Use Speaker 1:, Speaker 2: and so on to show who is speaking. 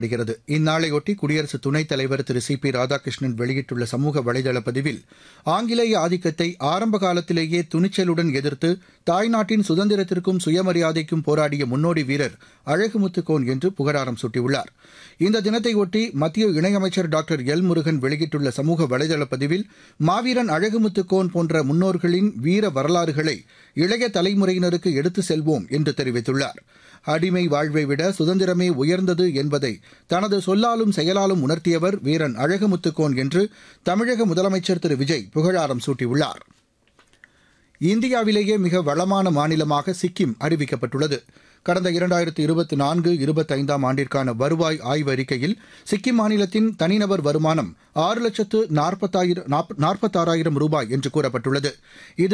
Speaker 1: வருகிறது இந்நாளையொட்டி குடியரசு துணைத் தலைவர் திரு சி பி ராதாகிருஷ்ணன் வெளியிட்டுள்ள சமூக வலைதள பதிவில் ஆங்கிலேய ஆதிக்கத்தை ஆரம்ப காலத்திலேயே துணிச்சலுடன் எதிர்த்து தாய்நாட்டின் சுதந்திரத்திற்கும் சுயமரியாதைக்கும் போராடிய முன்னோடி வீரர் அழகுமுத்துக்கோன் என்று புகழாரம் சூட்டியுள்ளார் இந்த தினத்தையொட்டி மத்திய இணையமைச்சர் டாக்டர் எல் முருகன் வெளியிட்டுள்ள சமூக வலைதள பதிவில் மாவீரன் அழகுமுத்துக்கோன் போன்ற முன்னோர்களின் வீர வரலாறுகளை இளைய தலைமுறையினருக்கு எடுத்து செல்வோம் என்று தெரிவித்துள்ளார் அடிமை வாழ்வை விட சுதந்திரமே உயர்ந்தது என்பதை தனது சொல்லாலும் செயலாலும் உணர்த்தியவர் வீரன் அழகுமுத்துக்கோன் என்று தமிழக முதலமைச்சர் திரு விஜய் புகழாரம் சூட்டியுள்ளார் இந்தியாவிலேயே மிக வளமான மாநிலமாக சிக்கிம் அறிவிக்கப்பட்டுள்ளது கடந்த இரண்டாயிரத்து இருபத்தி நான்கு இருபத்தைந்தாம் ஆண்டிற்கான வருவாய் ஆய்வறிக்கையில் சிக்கிம் மாநிலத்தின் தனிநபர் வருமானம் ஆறு லட்சத்து நாற்பத்தாயிரம் ரூபாய் என்று கூறப்பட்டுள்ளது இது